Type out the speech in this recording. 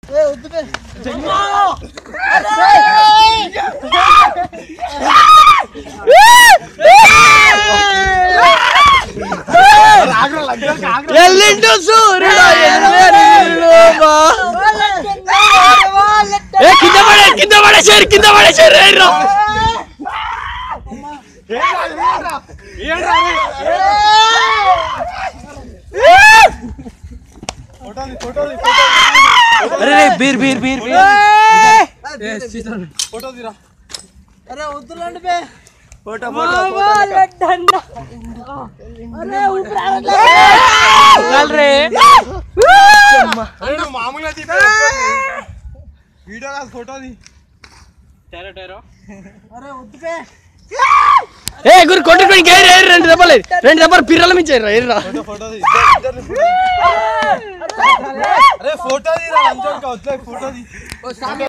ఎల్లింటూ సూర్యుడు ఎల్లెల్లుమా. ఏ కింద పడే కింద పడేసారు కింద పడేసారు ఏర్రా. అరే రే, బీర్ బీర్ బీర్ బీర్ అరే వద్దులండి బే ఫోటో ఫోటో రే మామూలుగా వీడియో కాదు ఫోటోది అరే వద్దు బే ఏ గురు కొట్టుకొని గేర్ ఏరు రెండు దెబ్బలు ఏరు. రెండు దెబ్బలు పిర్రల మించి ఏర్రా ఏర్రా ఫోటోది అరే ఫోటోది రా లంచోడుకా వచ్చే ఫోటోది